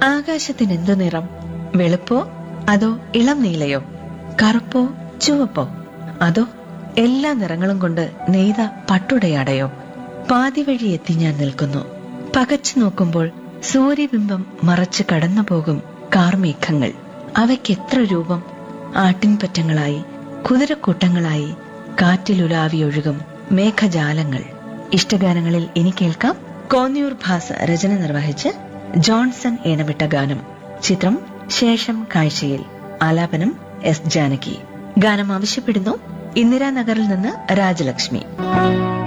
ആകാശത്തിന് എന്തു നിറം വെളുപ്പോ അതോ ഇളം നീലയോ കറുപ്പോ ചുവപ്പോ അതോ എല്ലാ നിറങ്ങളും കൊണ്ട് നെയ്ത പട്ടുടയാടയോ പാതി വഴി എത്തി ഞാൻ നിൽക്കുന്നു പകച്ചു നോക്കുമ്പോൾ സൂര്യബിംബം മറച്ച് കടന്നു പോകും കാർമേഘങ്ങൾ അവയ്ക്കെത്ര രൂപം ആട്ടിൻപറ്റങ്ങളായി കുതിരക്കൂട്ടങ്ങളായി കാറ്റിലുലാവിയൊഴുകും മേഘജാലങ്ങൾ ഇഷ്ടഗാനങ്ങളിൽ ഇനി കേൾക്കാം കോന്നിയൂർ ഭാസ രചന നിർവഹിച്ച് ജോൺസൺ ഈണമിട്ട ഗാനം ചിത്രം ശേഷം കാഴ്ചയിൽ ആലാപനം എസ് ജാനകി ഗാനം ആവശ്യപ്പെടുന്നു ഇന്ദിരാനഗറിൽ നിന്ന് രാജലക്ഷ്മി